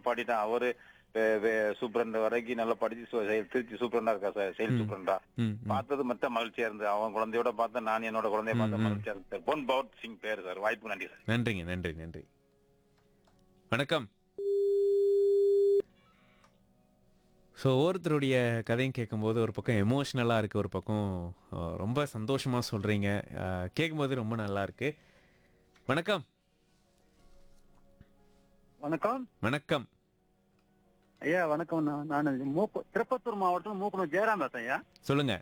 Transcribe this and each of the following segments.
நான் பாடிட்டேன் அவரு வே- வே- சூப்பரண்ட் வரைக்கும் நல்லா படிச்சு சு- செயல் திருச்சி சூப்பரண்டா இருக்கா சார் செயல் சூப்பரண்டா ம், ம். பார்த்தது மட்டும் மகிழ்ச்சியா இருந்தது அவன் குழந்தையோட பார்த்தேன் நான் என்னோட குழந்தைய பார்த்த ம், ம். மகிழ்ச்சியா இருந்தது சார் பொன் பவத் சிங் பேரு சார் வாய்ப்பு நன்றி சார் நன்றிங்க நன்றி நன்றி வணக்கம் ஸோ ஒவ்வொருத்தருடைய கதையும் கேட்கும்போது ஒரு பக்கம் எமோஷ்னலாக இருக்குது ஒரு பக்கம் அஹ், ரொம்ப சந்தோஷமாக சொல்கிறீங்க கேட்கும்போது ரொம்ப நல்லா இருக்கு வணக்கம் வணக்கம் வணக்கம் ஐயா வணக்கம் நான் நான் மூக்கு திருப்பத்தூர் மாவட்டம் மூக்கனூர் ஜெயராம் பேசுறேன் ஐயா சொல்லுங்க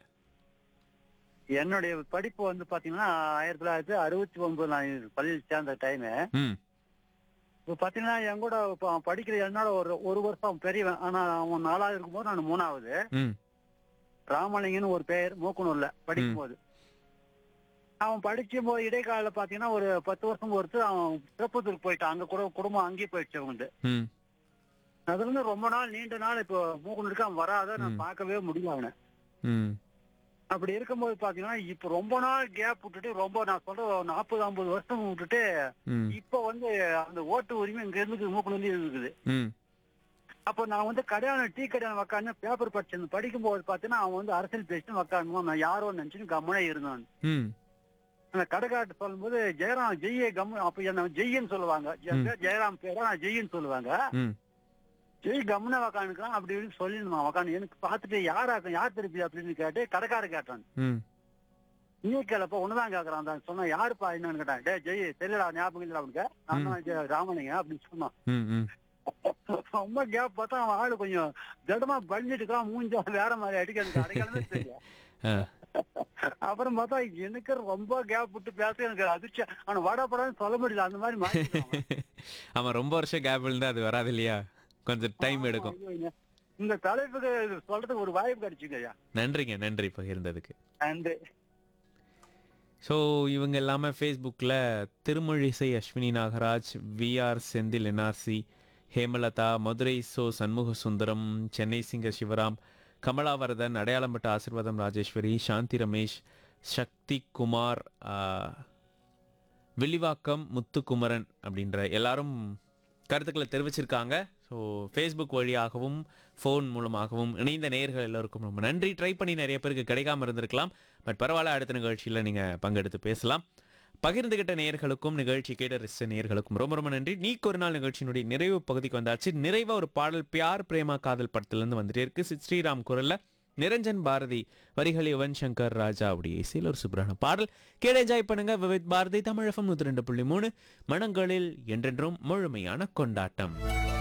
என்னுடைய படிப்பு வந்து பாத்தீங்கன்னா ஆயிரத்தி தொள்ளாயிரத்தி அறுபத்தி ஒன்பது நான் பள்ளியில் சேர்ந்த டைமு ம் இப்போ பாத்தீங்கன்னா என் கூட இப்போ அவன் படிக்கிற என்னோட ஒரு ஒரு வருஷம் பெரியவன் ஆனா அவன் நாலாவது இருக்கும்போது நான் மூணாவது ம் ராமலிங்கன்னு ஒரு பெயர் மூக்கனூர்ல படிக்கும்போது அவன் படிக்கும் போது இடைக்கால பாத்தீங்கன்னா ஒரு பத்து வருஷம் பொறுத்து அவன் திருப்பத்தூருக்கு போயிட்டான் அங்க கூட குடும்பம் அங்கேயே போயிடுச்சு அவனுக்கு ம் அதுல இருந்து ரொம்ப நாள் நீண்ட நாள் இப்போ மூக்கனூருக்கு அவன் வராத நான் ம். பார்க்கவே முடியல அவனை ம் அப்படி இருக்கும்போது பாத்தீங்கன்னா இப்ப ரொம்ப நாள் கேப் விட்டுட்டு ரொம்ப நான் சொல்ற நாற்பது ஐம்பது வருஷம் விட்டுட்டு ம் இப்ப வந்து அந்த ஓட்டு உரிமை இங்க இருந்து மூக்கணுந்து இருக்குது ம் அப்போ நான் வந்து கடையான டீ கடையான உக்காந்து பேப்பர் படிச்சு படிக்கும்போது பாத்தீங்கன்னா அவன் வந்து அரசியல் பேசிட்டு உக்காந்து நான் யாரோ நினைச்சுன்னு கம்முனே இருந்தான் ம் அந்த கடைக்காட்டு சொல்லும்போது ஜெயராம் ஜெய்யே கம்மு அப்ப என்ன ஜெய்யன்னு சொல்லுவாங்க என் பேர் ஜெயராம் பேரா நான் ஜெய்யன்னு சொல்லுவாங்க ம் ஜெய் கம்முன உக்காந்துக்கலாம் அப்படி இப்படின்னு சொல்லிடுமா உக்காந்து எனக்கு பார்த்துட்டு யாரா யார் திருப்பி அப்படின்னு கேட்டு கடைக்கார கேட்டான் ம் நீ கேளப்ப ஒண்ணுதான் கேக்குறான் தான் சொன்னா யாருப்பா என்னன்னு கேட்டான் டே ஜெய் தெரியலடா ஞாபகம் இல்ல அவனுக்கு நான் தான் ஜெய- ராமலிங்க அப்படின்னு சொன்னான் ம் ம் ரொம்ப கேப் பார்த்தா அவன் ஆளு கொஞ்சம் திடமா பண்ணிட்டு இருக்கான் மூஞ்சா வேற மாதிரி அடிக்க எனக்கு அடைக்கலமே தெரியும் ஆ அப்புறம் பார்த்தா எனக்கு ரொம்ப கேப் விட்டு பேச எனக்கு அதிர்ச்சி ஆனா வட படான்னு சொல்ல முடியல அந்த மாதிரி மாறிட்டான் அவன். ஆமாம் ரொம்ப வருஷம் கேப் இருந்தால் அது வராது இல்லையா கொஞ்சம் டைம் எடுக்கும் ஐயோ, இந்த தலைப்புக்கு சொல்றதுக்கு ஒரு வாய்ப்பு கிடைச்சுங்க ஐயா நன்றிங்க நன்றி பகிர்ந்ததுக்கு அண்ட் ஸோ இவங்க எல்லாமே ஃபேஸ்புக்கில் திருமழிசை அஸ்வினி நாகராஜ் விஆர் செந்தில் என்ஆர்சி ஹேமலதா மதுரை சோ சண்முக சுந்தரம் சென்னை சிங்க சிவராம் கமலாவரதன் அடையாளம்பட்ட ஆசிர்வாதம் ராஜேஸ்வரி சாந்தி ரமேஷ் சக்தி குமார் ஆ, வில்லிவாக்கம் முத்துக்குமரன் அப்படின்ற எல்லாரும் கருத்துக்களை தெரிவிச்சிருக்காங்க ஸோ ஃபேஸ்புக் வழியாகவும் ஃபோன் மூலமாகவும் இணைந்த நேயர்கள் எல்லோருக்கும் ரொம்ப நன்றி ட்ரை பண்ணி நிறைய பேருக்கு கிடைக்காம இருந்திருக்கலாம் பட் பரவாயில்ல அடுத்த நிகழ்ச்சியில் நீங்கள் பங்கெடுத்து பேசலாம் பகிர்ந்துகிட்ட நேயர்களுக்கும் நிகழ்ச்சி கேட்ட ரசித்த நேயர்களுக்கும் ரொம்ப ரொம்ப நன்றி நீக்கு ஒரு நாள் நிகழ்ச்சியினுடைய நிறைவு பகுதிக்கு வந்தாச்சு நிறைவா ஒரு பாடல் பியார் பிரேமா காதல் படத்துலேருந்து வந்துட்டே இருக்கு சித் ஸ்ரீராம் குரல்ல நிரஞ்சன் பாரதி வரிகள் யுவன் சங்கர் ராஜா உடைய இசையில் ஒரு சூப்பரான பாடல் கேட என்ஜாய் பண்ணுங்க விவித் பாரதி தமிழகம் நூற்றி ரெண்டு புள்ளி மூணு மனங்களில் என்றென்றும் முழுமையான கொண்டாட்டம்